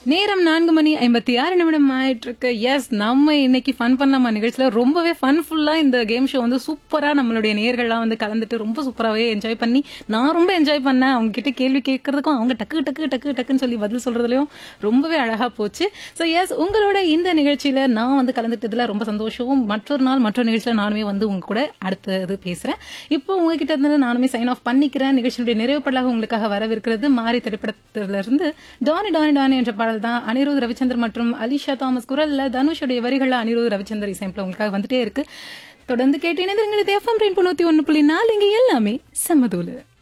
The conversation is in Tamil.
நேரம் நான்கு மணி ஐம்பத்தி ஆறு நிமிடம் ஆயிட்டு இருக்கு எஸ் நம்ம இன்னைக்கு ஃபன் பண்ணலாமா நிகழ்ச்சியில ரொம்பவே ஃபன்ஃபுல்லா இந்த கேம் ஷோ வந்து சூப்பரா நம்மளுடைய நேர்கள்லாம் வந்து கலந்துட்டு ரொம்ப சூப்பராகவே என்ஜாய் பண்ணி நான் ரொம்ப என்ஜாய் பண்ணேன் அவங்க கிட்ட கேள்வி கேட்கறதுக்கும் அவங்க டக்கு டக்கு டக்கு டக்குன்னு சொல்லி பதில் சொல்றதுலயும் ரொம்பவே அழகா போச்சு ஸோ எஸ் உங்களோட இந்த நிகழ்ச்சியில நான் வந்து கலந்துட்டதுல ரொம்ப சந்தோஷம் மற்றொரு நாள் மற்றொரு நிகழ்ச்சியில நானுமே வந்து உங்க கூட அடுத்தது பேசுறேன் இப்போ உங்ககிட்ட இருந்து நானுமே சைன் ஆஃப் பண்ணிக்கிறேன் நிகழ்ச்சியுடைய நிறைவு பாடலாக உங்களுக்காக வரவிருக்கிறது மாறி திரைப்படத்திலிருந்து இருந்து டானி டானி டானி என்ற பாடல் தான் அனிருத் ரவிச்சந்தர் மற்றும் அலிஷா தாமஸ் குரல்ல தனுஷுடைய வரிகள்ல அனிருத் ரவிச்சந்தர் இசையமைப்பில் உங்களுக்காக வந்துட்டே இருக்கு தொடர்ந்து கேட்டு இணைந்திருங்கள் இது எஃப்எம் ரெயின் தொண்ணூத்தி ஒன்று புள்ளி நாலு இங்க எல்லாமே சம்மதூலு